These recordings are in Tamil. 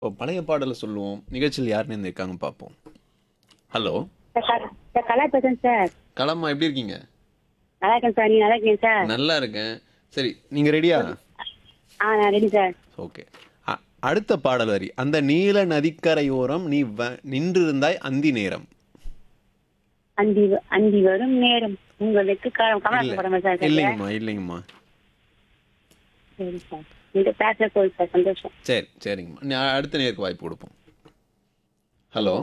இப்போ பழைய பாடலை சொல்லுவோம் நிகழ்ச்சியில் யாருன்னு இருக்காங்க பார்ப்போம் ஹலோ சார் கலா- சார் கலா பேசுறேன் சார் கலம்மா எப்படி இருக்கீங்க நல்லா இருக்கேன் சார் நீங்க நல்லா இருக்கீங்க சார் நல்லா இருக்கேன் சரி நீங்கள் ரெடியா ஆ நான் ரெடி சார் ஓகே அ- அடுத்த பாடல் வரி அந்த நீல நதிக்கரையோரம் நீ வ- நின்றிருந்தாய் அந்தி நேரம் அந்தி வ- அந்தி வரும் நேரம் உங்களுக்கு க- கமலாசன் படம் சார் சரியா? இல்லைங்கம்மா இல்லைங்கம்மா சரி சார் நீங்க பேச போகுது சார் சந்தோஷம் சரி சரிங்கம்மா நீ அடுத்த நேருக்கு வாய்ப்பு கொடுப்போம் hello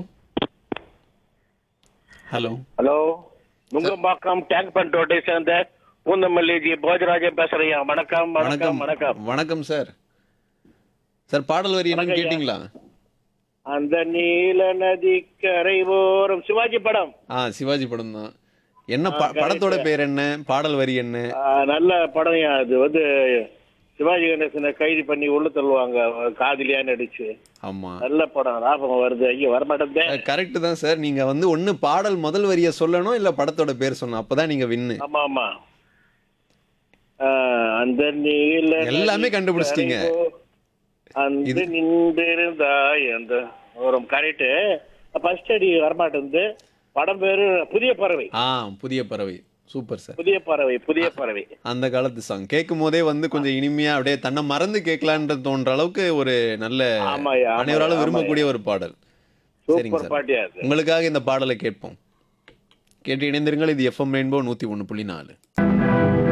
hello hello Nungambakkam tank bund ரோட்டை சேர்ந்த பூந்தமல்லி ஜி போஜராஜன் பேசுறேன் வணக்கம் வணக்கம் வணக்கம் வணக்கம் சார் சார் பாடல் வரி என்னன்னு கேட்டிங்களா அந்த நீல நதி கரை ஓரம் சிவாஜி படம் ஆ சிவாஜி படம் தான் என்ன ப- படத்தோட பேர் என்ன பாடல் வரி என்ன ஆ, நல்ல படம் அது வந்து சிவாஜி கணேசனை கைது பண்ணி உள்ள தள்ளுவாங்க காதலியா நடிச்சு ஆமா நல்ல படம் ஞாபகம் வருது ஐயோ வரமாட்டேன் கரெக்ட் தான் சார் நீங்க வந்து ஒண்ணு பாடல் முதல் வரியை சொல்லணும் இல்ல படத்தோட பேர் சொல்லணும் அப்பதான் நீங்க வின்னு ஆமா ஆமா ஆ, அந்த நீல நதி எல்லாமே கண்டுபிடிச்சிட்டீங்க. கரை ஓ- அந்த நின்றிருந்தாய் அந்த ஒரு கரெக்ட் ஃபர்ஸ்ட் அடி வரமாட்டேங்குது படம் பேரு புதிய பறவை ஆ புதிய பறவை சூப்பர் சார் புதிய பறவை புதிய பறவை அந்த காலத்து சாங் கேட்கும் போதே வந்து கொஞ்சம் இனிமையா அப்படியே தன்னை மறந்து கேட்கலான்ற தோன்ற அளவுக்கு ஒரு நல்ல ஆமாய்யா, ஆமாய்யா, அனைவராலும் விரும்பக்கூடிய ஒரு பாடல் சரிங்க சூப்பர் சார் பாட்டியா அது உங்களுக்காக இந்த பாடலை கேட்போம் கேட்டு இணைந்திருங்கள் இது எஃப்எம் ரெயின்போ நூத்தி ஒன்று புள்ளி நாலு